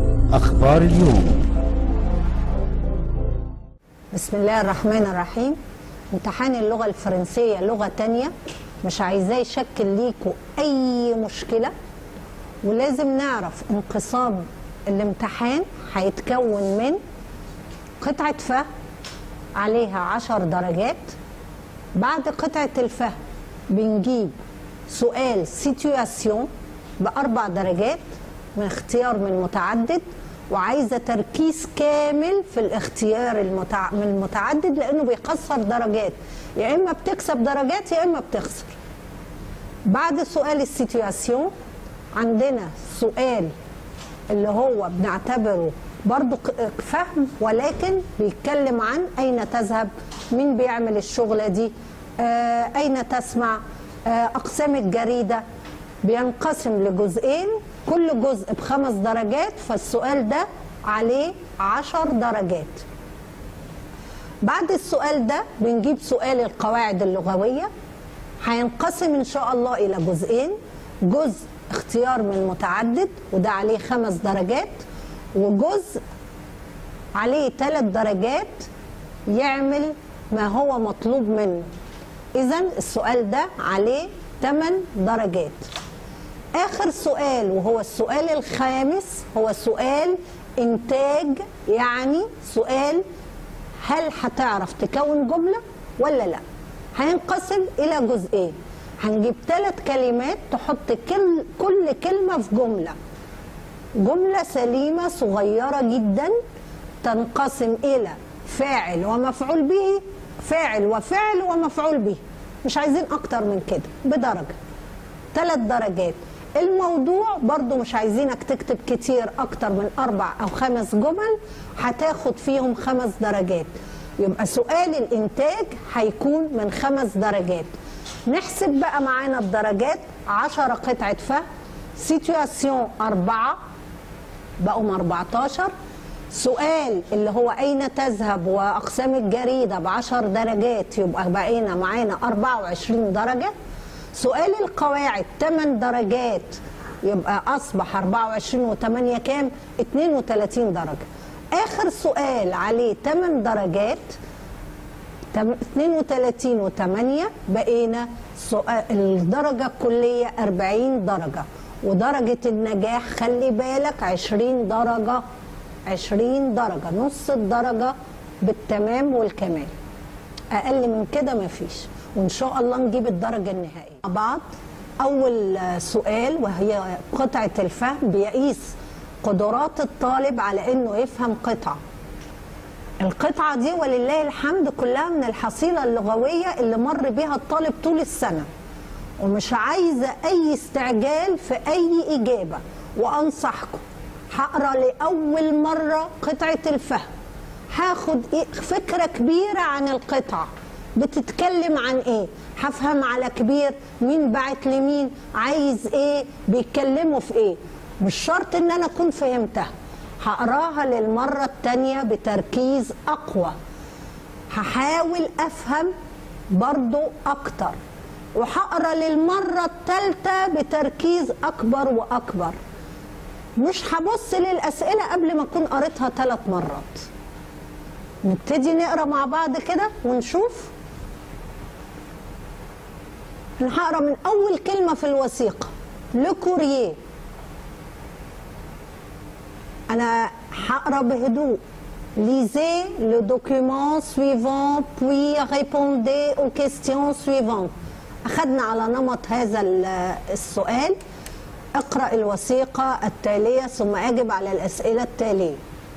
أخبار اليوم بسم الله الرحمن الرحيم امتحان اللغة الفرنسية لغة تانية مش عايزاه يشكل ليكوا أي مشكلة ولازم نعرف انقسام الامتحان هيتكون من قطعة فهم عليها عشر درجات بعد قطعة الفهم بنجيب سؤال سيتواسيون بأربع درجات من اختيار من متعدد وعايزة تركيز كامل في الاختيار المتع... من المتعدد لأنه بيقصر درجات يا إما بتكسب درجات يا إما بتخسر بعد سؤال السيتواسيون عندنا سؤال اللي هو بنعتبره برضو ق- فهم ولكن بيتكلم عن أين تذهب مين بيعمل الشغلة دي آه أين تسمع آه أقسام الجريدة بينقسم لجزئين كل جزء بخمس درجات فالسؤال ده عليه عشر درجات بعد السؤال ده بنجيب سؤال القواعد اللغوية هينقسم إن شاء الله إلى جزئين جزء اختيار من متعدد وده عليه خمس درجات وجزء عليه ثلاث درجات يعمل ما هو مطلوب منه إذا السؤال ده عليه 8 درجات آخر سؤال وهو السؤال الخامس هو سؤال إنتاج يعني سؤال هل هتعرف تكون جملة ولا لا هينقسم إلى جزئين هنجيب ثلاث كلمات تحط كل, كل كلمة في جملة جملة سليمة صغيرة جدا تنقسم إلى فاعل ومفعول به فاعل وفعل ومفعول به مش عايزين أكتر من كده بدرجة ثلاث درجات الموضوع برضو مش عايزينك تكتب كتير أكتر من أربع أو خمس جمل هتاخد فيهم خمس درجات يبقى سؤال الإنتاج هيكون من خمس درجات نحسب بقى معانا الدرجات عشرة قطعة فهم سيتواسيون أربعة بقوا 14 سؤال اللي هو أين تذهب وأقسام الجريدة بعشر درجات يبقى بقينا معانا 24 درجة سؤال القواعد 8 درجات يبقى أصبح 24 و8 كام 32 درجة آخر سؤال عليه 8 درجات تم- 32 و8 بقينا سؤال الدرجة الكلية 40 درجة ودرجة النجاح خلي بالك 20 درجة 20 درجة نص الدرجة بالتمام والكمال أقل من كده مفيش وإن شاء الله نجيب الدرجة النهائية مع بعض أول سؤال وهي قطعة الفهم بيقيس قدرات الطالب على إنه يفهم قطعة القطعة دي ولله الحمد كلها من الحصيلة اللغوية اللي مر بيها الطالب طول السنة ومش عايزة أي استعجال في أي إجابة وأنصحكم هقرا لأول مرة قطعة الفهم هاخد إيه فكرة كبيرة عن القطعة بتتكلم عن ايه هفهم على كبير مين بعت لمين عايز ايه بيتكلموا في ايه مش شرط ان انا اكون فهمتها هقراها للمرة التانية بتركيز اقوى هحاول افهم برضو اكتر وهقرا للمرة التالتة بتركيز اكبر واكبر مش هبص للاسئلة قبل ما اكون قريتها ثلاث مرات نبتدي نقرا مع بعض كده ونشوف انا هقرا من اول كلمه في الوثيقه لو كورييه انا هقرا بهدوء lisez le document suivant puis répondez aux questions suivantes أخذنا على نمط هذا ال- السؤال اقرأ الوثيقة التالية ثم أجب على الأسئلة التالية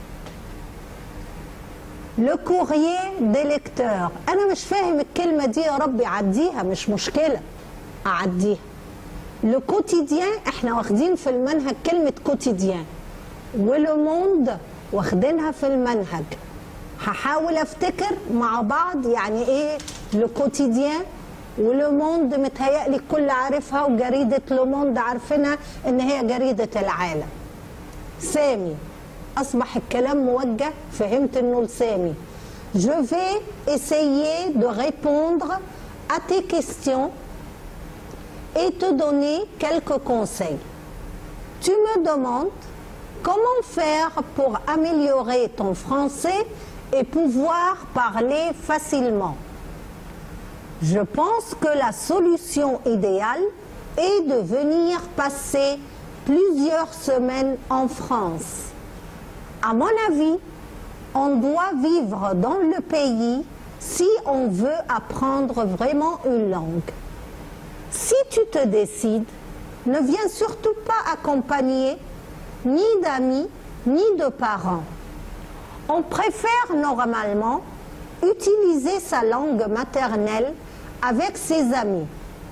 لو كورييه دي ليكتور انا مش فاهم الكلمه دي يا ربي عديها مش مشكله اعديها لو كوتيديان احنا واخدين في المنهج كلمه كوتيديان ولو موند واخدينها في المنهج هحاول افتكر مع بعض يعني ايه لو كوتيديان ولو موند متهيألي الكل عارفها وجريدة لو موند عارفينها ان هي جريدة العالم سامي اصبح الكلام موجه فهمت انه لسامي Je vais essayer de répondre à tes questions et te donner quelques conseils. Tu me demandes comment faire pour améliorer ton français et pouvoir parler facilement Je pense que la solution idéale est de venir passer plusieurs semaines en France. À mon avis, on doit vivre dans le pays si on veut apprendre vraiment une langue. Si tu te décides, ne viens surtout pas accompagner ni d'amis ni de parents. On préfère normalement utiliser sa langue maternelle avec ses amis.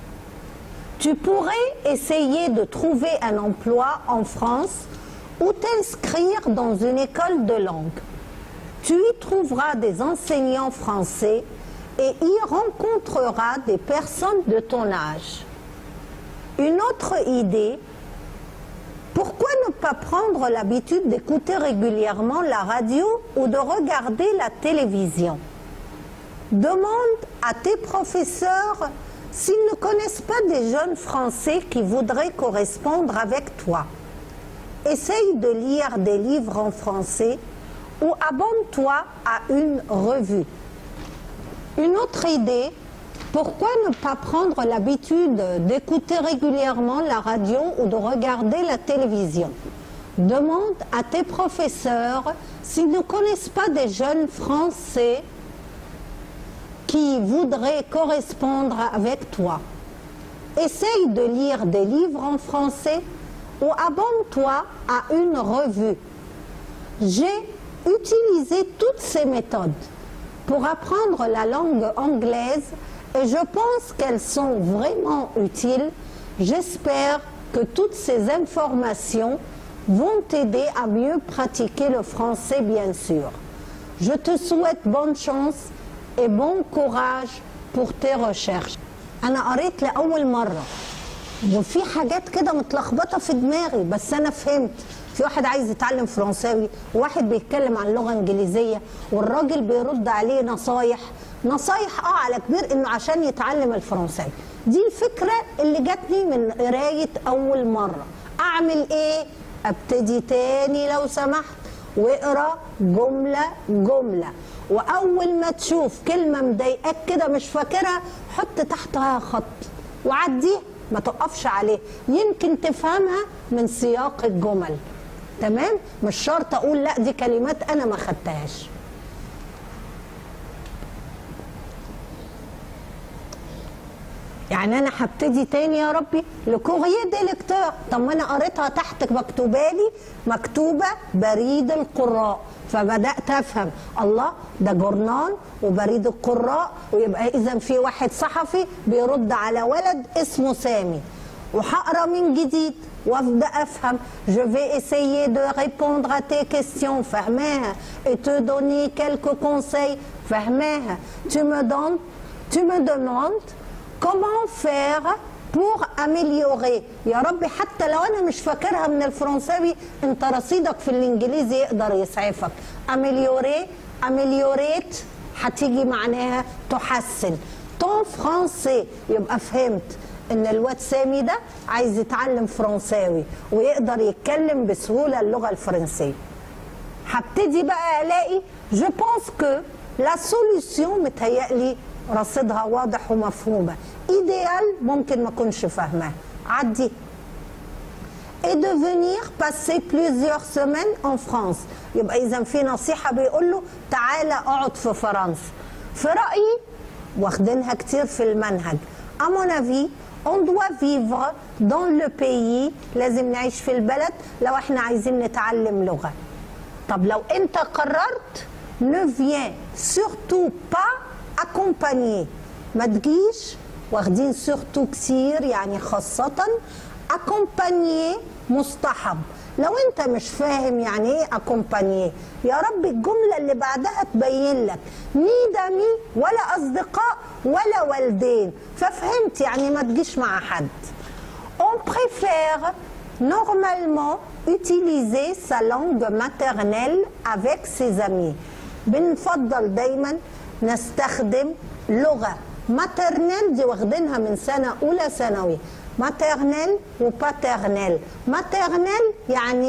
Tu pourrais essayer de trouver un emploi en France ou t'inscrire dans une école de langue. Tu y trouveras des enseignants français et y rencontreras des personnes de ton âge. Une autre idée, pourquoi ne pas prendre l'habitude d'écouter régulièrement la radio ou de regarder la télévision Demande à tes professeurs s'ils ne connaissent pas des jeunes Français qui voudraient correspondre avec toi. Essaye de lire des livres en français ou abonne-toi à une revue. Une autre idée, pourquoi ne pas prendre l'habitude d'écouter régulièrement la radio ou de regarder la télévision Demande à tes professeurs s'ils ne connaissent pas des jeunes Français qui voudraient correspondre avec toi. Essaye de lire des livres en français ou abonne-toi à une revue. J'ai utilisé toutes ces méthodes pour apprendre la langue anglaise et je pense qu'elles sont vraiment utiles. J'espère que toutes ces informations vont t'aider à mieux pratiquer le français, bien sûr. Je te souhaite bonne chance et bon courage pour tes recherches. أنا قريت لأول مرة وفي حاجات كده متلخبطة في دماغي بس أنا فهمت في واحد عايز يتعلم فرنساوي وواحد بيتكلم عن لغة إنجليزية والراجل بيرد عليه نصايح نصايح اه على كبير انه عشان يتعلم الفرنساوي دي الفكرة اللي جاتني من قراية أول مرة أعمل إيه؟ أبتدي تاني لو سمحت واقرا جملة جملة وأول ما تشوف كلمة مضايقاك كده مش فاكرها حط تحتها خط وعديه ما تقفش عليه يمكن تفهمها من سياق الجمل تمام مش شرط اقول لا دي كلمات انا ما خدتهاش يعني انا هبتدي تاني يا ربي لكوغيه دي لكتور طب ما انا قريتها تحت مكتوبه لي مكتوبه بريد القراء فبدات افهم الله ده جورنال وبريد القراء ويبقى اذا في واحد صحفي بيرد على ولد اسمه سامي وهقرا من جديد وابدا افهم je vais essayer de répondre à tes questions فهماها et te donner quelques conseils فهماها tu me donnes tu me demandes comment faire pour améliorer يا ربي حتى لو انا مش فاكرها من الفرنساوي انت رصيدك في الانجليزي يقدر يسعفك améliorer améliorer هتيجي معناها تحسن ton français يبقى فهمت ان الواد سامي ده عايز يتعلم فرنساوي ويقدر يتكلم بسهوله اللغه الفرنسيه هبتدي بقى الاقي جو بونس كو لا سوليسيون متهيألي رصيدها واضح ومفهومه ايديال ممكن ما اكونش فاهماه عدي et de venir passer plusieurs semaines en France يبقى اذا في نصيحه بيقول له تعالى اقعد في فرنسا في رايي واخدينها كتير في المنهج à mon avis on doit vivre dans le pays لازم نعيش في البلد لو احنا عايزين نتعلم لغه طب لو انت قررت ne viens surtout pas accompagner ما تجيش واخدين surtout كتير يعني خاصة accompagner مصطحب لو انت مش فاهم يعني ايه accompagner يا رب الجملة اللي بعدها تبين لك ني دمي ولا اصدقاء ولا والدين ففهمت يعني ما تجيش مع حد on préfère normalement utiliser sa langue maternelle avec ses amis بنفضل دايما نستخدم لغة ماترنيل دي واخدينها من سنة أولى ثانوي ماترنيل وباترنيل ماترنيل يعني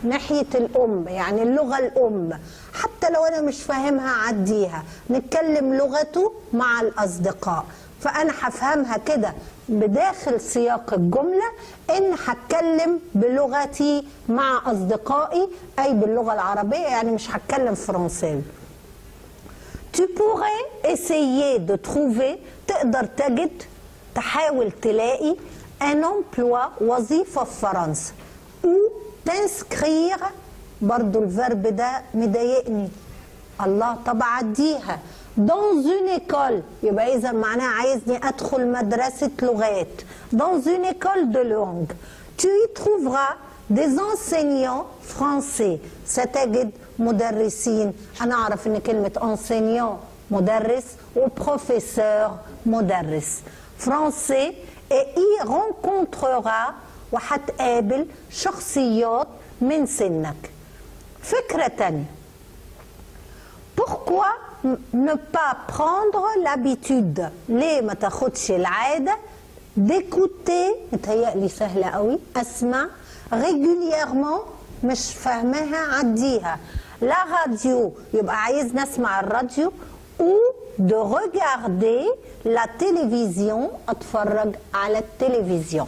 ناحية الأم يعني اللغة الأم حتى لو أنا مش فاهمها عديها نتكلم لغته مع الأصدقاء فأنا هفهمها كده بداخل سياق الجملة إن هتكلم بلغتي مع أصدقائي أي باللغة العربية يعني مش هتكلم فرنساوي tu pourrais essayer de trouver تقدر تجد تحاول تلاقي un emploi وظيفة في فرنسا ou t'inscrire برضو الفرب ده مضايقني الله طب عديها dans une école يبقى إذا معناها عايزني أدخل مدرسة لغات dans une école de langue tu y trouveras des enseignants français ستجد مدرسين أنا أعرف إن كلمة enseignant مدرس وبروفيسور مدرس français et y rencontrera وهتقابل شخصيات من سنك فكرة تانية Pourquoi ne pas prendre l'habitude ليه ما تاخدش العادة d'écouter متهيألي سهلة قوي أسمع régulièrement مش فاهماها عديها لا راديو يبقى عايز نسمع الراديو ou de regarder la télévision اتفرج على التلفزيون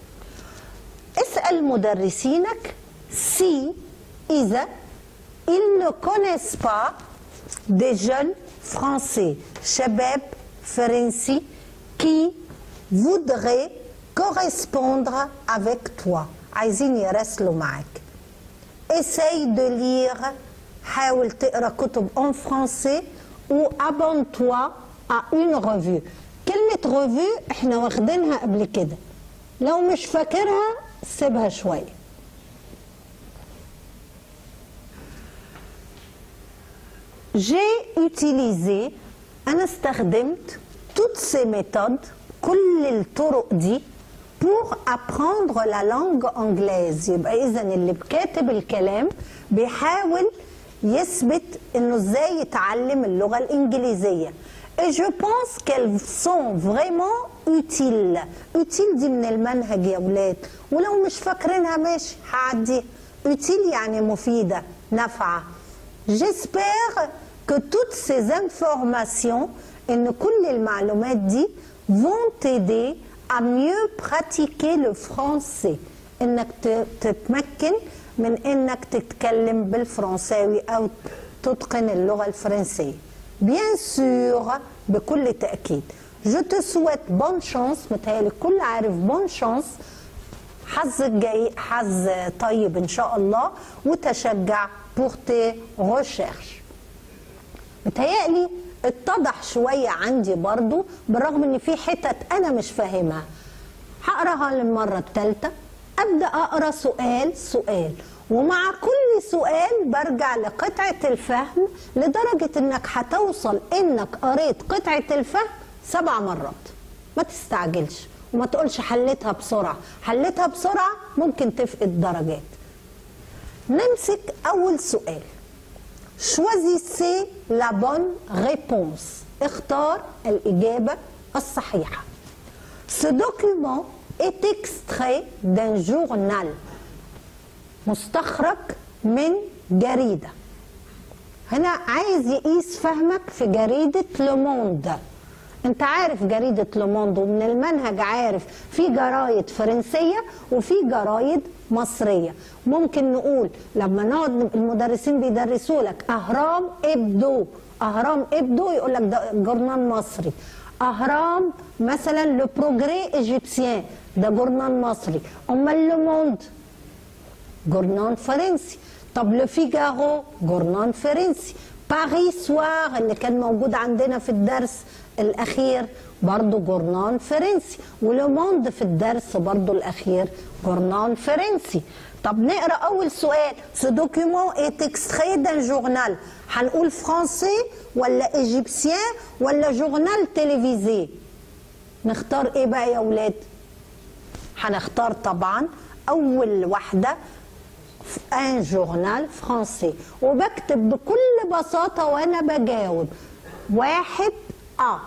اسأل مدرسينك si إذا ils ne connaissent pas des jeunes français شباب فرنسي qui voudraient correspondre avec toi عايزين يراسلوا معاك essaye de lire حاول تقرا كتب en français ou abonne-toi à une revue كلمة رevue احنا واخدينها قبل كده لو مش فاكرها سيبها شوية J'ai utilisé أنا استخدمت toutes ces méthodes كل الطرق دي pour apprendre la langue anglaise يبقى إذا اللي بكاتب الكلام بيحاول يثبت إنه إزاي يتعلم اللغة الإنجليزية Et je pense qu'elles sont vraiment utiles. Utile دي من المنهج يا ولاد ولو مش فاكرينها ماشي هعديها. Utile يعني مفيدة نافعة. J'espère que toutes ces informations إن كل المعلومات دي vont t'aider à mieux pratiquer le français. إنك تتمكن من إنك تتكلم بالفرنساوي أو تتقن اللغة الفرنسية. Bien sûr بكل تأكيد. Je te souhaite bonne chance متهيألي الكل عارف bonne chance حظك جاي حظ طيب إن شاء الله وتشجع pour tes recherches. متهيألي اتضح شوية عندي برضو بالرغم ان في حتت انا مش فاهمها هقراها للمرة الثالثة ابدأ اقرا سؤال سؤال ومع كل سؤال برجع لقطعة الفهم لدرجة انك هتوصل انك قريت قطعة الفهم سبع مرات ما تستعجلش وما تقولش حليتها بسرعة حليتها بسرعة ممكن تفقد درجات نمسك اول سؤال Choisissez la bonne réponse. اختار الإجابة الصحيحة. Ce document est extrait d'un journal. مستخرج من جريدة. هنا عايز يقيس فهمك في جريدة لوموند. انت عارف جريدة لوموند ومن المنهج عارف في جرايد فرنسية وفي جرايد مصرية ممكن نقول لما نقعد المدرسين بيدرسوا لك أهرام إبدو أهرام إبدو يقول لك ده جورنال مصري أهرام مثلا لو بروجري إيجيبسيان ده جورنال مصري أمال لو موند جورنال فرنسي طب لو فيجارو جورنال فرنسي باريس سوار اللي كان موجود عندنا في الدرس الأخير برضو جورنال فرنسي ولو موند في الدرس برضو الأخير جورنال فرنسي طب نقرا اول سؤال ce document est extrait d'un journal هنقول فرنسي ولا ايجيبسيان ولا جورنال تلفزي نختار ايه بقى يا ولاد هنختار طبعا اول واحده ان جورنال فرنسي وبكتب بكل بساطه وانا بجاوب واحد ا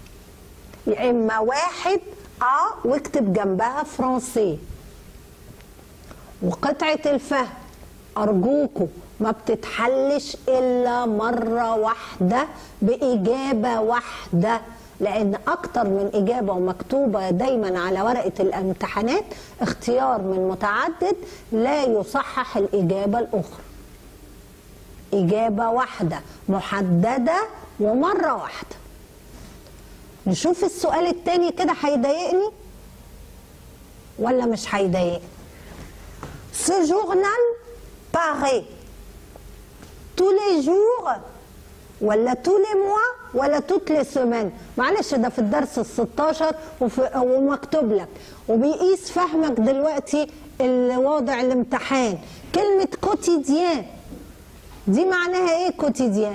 يا اما واحد ا واكتب جنبها فرنسي وقطعة الفهم أرجوكوا ما بتتحلش إلا مرة واحدة بإجابة واحدة لأن أكتر من إجابة ومكتوبة دايما على ورقة الامتحانات اختيار من متعدد لا يصحح الإجابة الأخرى إجابة واحدة محددة ومرة واحدة نشوف السؤال التاني كده هيضايقني ولا مش هيضايقني Ce journal paraît tous les jours ولا tous les mois ولا toutes les semaines معلش ده في الدرس ال 16 وفي ومكتوب لك وبيقيس فهمك دلوقتي الوضع الامتحان كلمة كوتيديان دي معناها ايه كوتيديان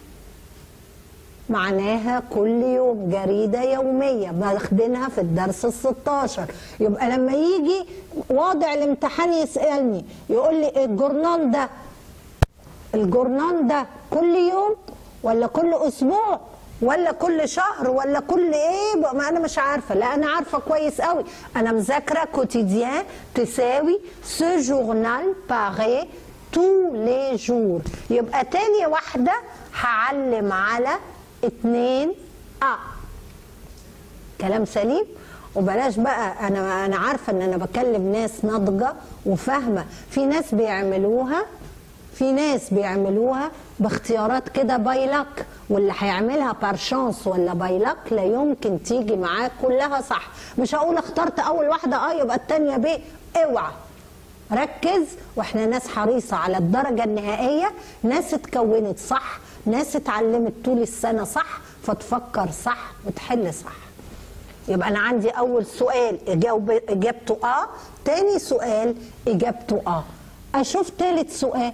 معناها كل يوم جريدة يومية باخدينها في الدرس ال 16 يبقى لما يجي واضع الامتحان يسألني يقول لي الجورنال ده الجورنال ده كل يوم ولا كل أسبوع ولا كل شهر ولا كل ايه ما انا مش عارفه لا انا عارفه كويس قوي انا مذاكره كوتيديان تساوي سو جورنال باري تو لي جور يبقى تاني واحده هعلم على اتنين ا كلام سليم وبلاش بقى انا انا عارفه ان انا بكلم ناس ناضجه وفاهمه في ناس بيعملوها في ناس بيعملوها باختيارات كده بايلك واللي هيعملها بارشانس ولا بايلك لا يمكن تيجي معاه كلها صح مش هقول اخترت اول واحده اه يبقى الثانيه ب اوعى ركز واحنا ناس حريصه على الدرجه النهائيه ناس اتكونت صح ناس اتعلمت طول السنه صح فتفكر صح وتحل صح يبقى انا عندي اول سؤال اجاوب اجابته اه تاني سؤال اجابته اه اشوف تالت سؤال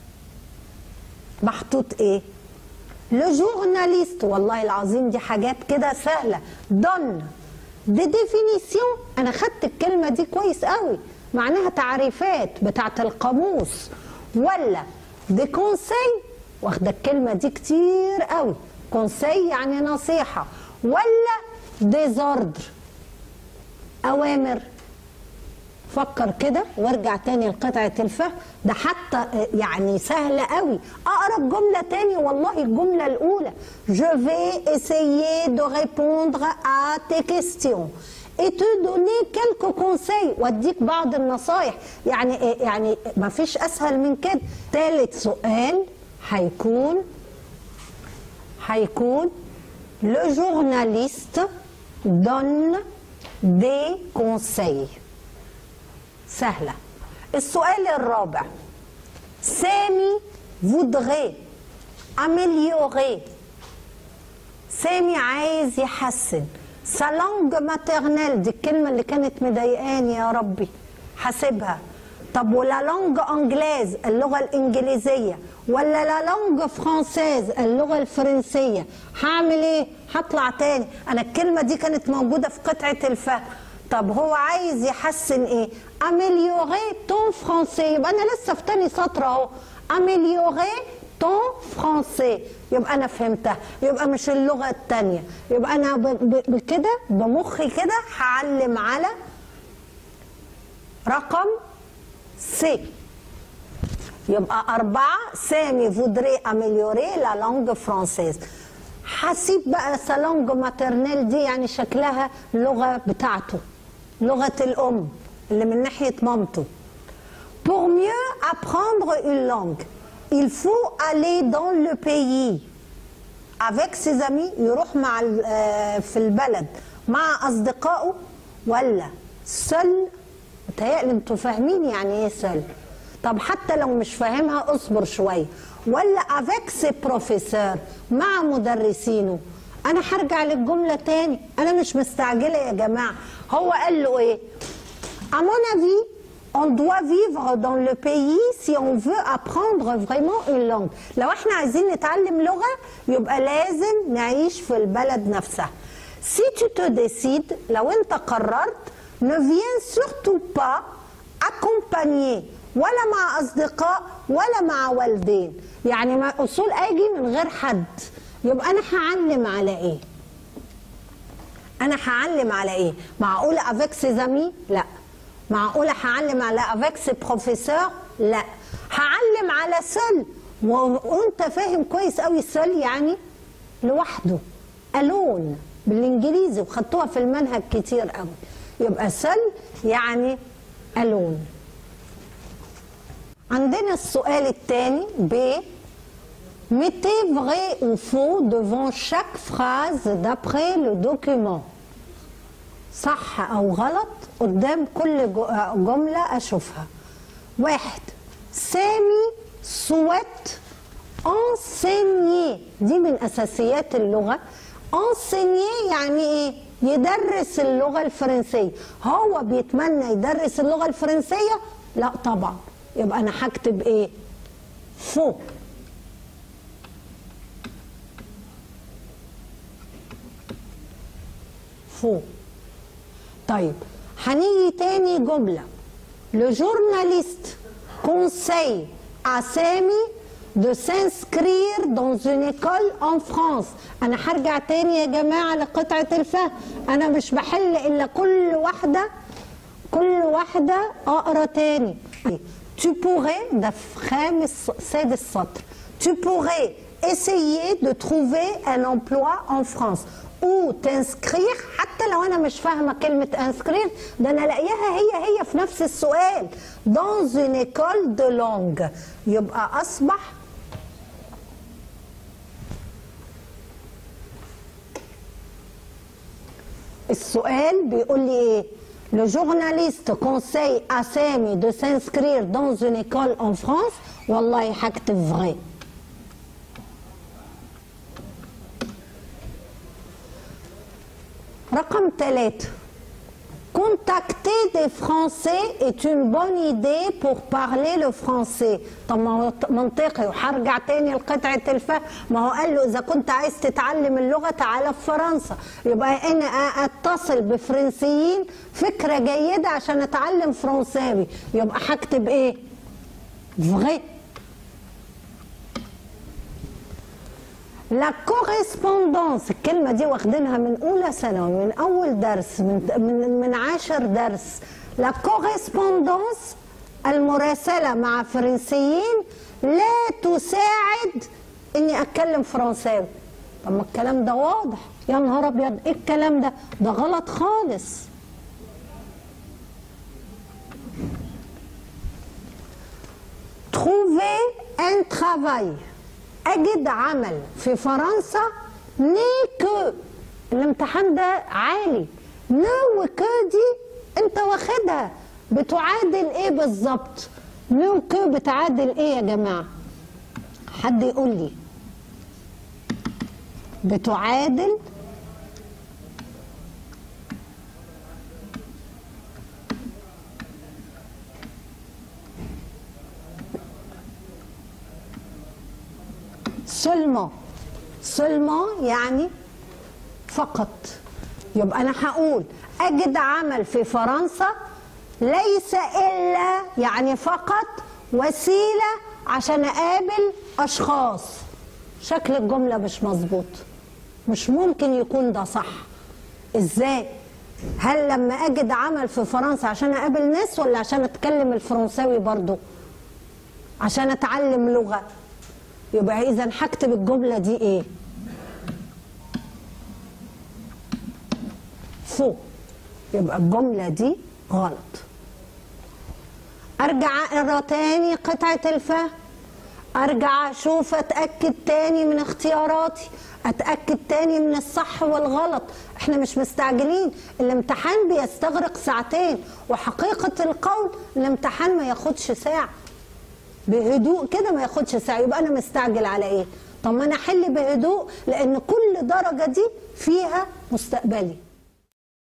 محطوط ايه لو جورناليست والله العظيم دي حاجات كده سهله دون دي ديفينيسيون انا خدت الكلمه دي كويس قوي معناها تعريفات بتاعت القاموس ولا دي كونسي واخده الكلمه دي كتير قوي كونسي يعني نصيحه ولا ديزوردر اوامر فكر كده وارجع تاني لقطعة الفهم ده حتى يعني سهلة قوي اقرا الجملة تاني والله الجملة الأولى Je vais essayer de répondre à tes questions et te donner quelques conseils واديك بعض النصايح يعني يعني ما فيش اسهل من كده تالت سؤال هيكون هيكون le journaliste donne des conseils سهلة السؤال الرابع سامي voudrait améliorer سامي عايز يحسن sa langue maternelle دي الكلمة اللي كانت مضايقاني يا ربي حاسبها طب ولا لونج انجليز اللغة الإنجليزية ولا لا لونج فرانسيز اللغة الفرنسية هعمل ايه؟ هطلع تاني أنا الكلمة دي كانت موجودة في قطعة الفهم طب هو عايز يحسن ايه؟ اميليوري تون فرانسي يبقى انا لسه في تاني سطر اهو اميليوري تون فرانسي يبقى انا فهمتها يبقى مش اللغه الثانيه يبقى انا بكده بمخي كده هعلم على رقم سي يبقى أربعة سامي فودري أميليوري لا لونج فرانسيز حسيب بقى سالونج ماترنيل دي يعني شكلها لغة بتاعته لغة الأم اللي من ناحية مامته Pour mieux apprendre une langue, il faut aller dans le pays. Avec ses amis يروح مع في البلد مع أصدقائه ولا سل متهيألي انتوا فاهمين يعني ايه سل طب حتى لو مش فاهمها اصبر شويه ولا افيك سي بروفيسور مع مدرسينه انا هرجع للجمله تاني انا مش مستعجله يا جماعه هو قال له ايه à mon avis on doit vivre dans le pays si on veut apprendre vraiment une langue لو احنا عايزين نتعلم لغه يبقى لازم نعيش في البلد نفسها si tu te décides لو انت قررت ne viens surtout pas accompagner ولا مع اصدقاء ولا مع والدين يعني ما اصول اجي من غير حد يبقى انا هعلم على ايه انا هعلم على ايه معقوله افيك سي زامي لا معقوله هعلم على افيك سي بروفيسور لا هعلم على سل وانت فاهم كويس قوي سل يعني لوحده الون بالانجليزي وخدتوها في المنهج كتير قوي يبقى سل يعني الون عندنا السؤال الثاني ب Mettez vrai ou faux devant chaque phrase d'après le document. صح أو غلط قدام كل جملة أشوفها. واحد سامي سويت enseigner دي من أساسيات اللغة. enseigner يعني إيه؟ يدرس اللغة الفرنسية. هو بيتمنى يدرس اللغة الفرنسية؟ لا طبعا. يبقى أنا هكتب إيه؟ فوق. فوق طيب هنيجي تاني جملة Le journaliste conseille à Sami de s'inscrire dans une école en France أنا هرجع تاني يا جماعة لقطعة الفهم أنا مش بحل إلا كل واحدة كل واحدة أقرأ تاني Tu pourrais ده خامس سادس سطر Tu pourrais essayer de trouver un emploi en France او تنسكرير حتى لو انا مش فاهمه كلمه انسكرير ده انا الاقيها هي هي في نفس السؤال دونز اون ايكول دو لونج يبقى اصبح السؤال بيقول لي ايه Le journaliste conseille à Sami de s'inscrire dans une école en France. والله هكتب vrai. رقم ثلاثة Contacter des Français est une bonne idée pour parler le français. طب ما هو منطقي وهرجع تاني لقطعة الفهم ما هو قال له إذا كنت عايز تتعلم اللغة تعالى في فرنسا يبقى أنا أتصل بفرنسيين فكرة جيدة عشان أتعلم فرنساوي يبقى هكتب إيه؟ فغي لا كوريسبوندونس الكلمه دي واخدينها من اولى ثانوي من اول درس من من, من عاشر درس لا كوريسبوندونس المراسله مع فرنسيين لا تساعد اني اتكلم فرنساوي طب ما الكلام ده واضح يا نهار ابيض ايه الكلام ده ده غلط خالص trouver un travail اجد عمل في فرنسا نيكو الامتحان ده عالي نو كو دي انت واخدها بتعادل ايه بالظبط نو كو بتعادل ايه يا جماعه حد يقول لي بتعادل seulement seulement يعني فقط يبقى انا هقول اجد عمل في فرنسا ليس الا يعني فقط وسيله عشان اقابل اشخاص شكل الجمله مش مظبوط مش ممكن يكون ده صح ازاي هل لما اجد عمل في فرنسا عشان اقابل ناس ولا عشان اتكلم الفرنساوي برضو عشان اتعلم لغه يبقى اذا هكتب الجمله دي ايه فوق يبقى الجمله دي غلط ارجع اقرا تاني قطعه الفهم ارجع اشوف اتاكد تاني من اختياراتي اتاكد تاني من الصح والغلط احنا مش مستعجلين الامتحان بيستغرق ساعتين وحقيقه القول الامتحان ما ياخدش ساعه بهدوء كده ما ياخدش ساعه يبقى انا مستعجل على ايه طب ما انا احل بهدوء لان كل درجه دي فيها مستقبلي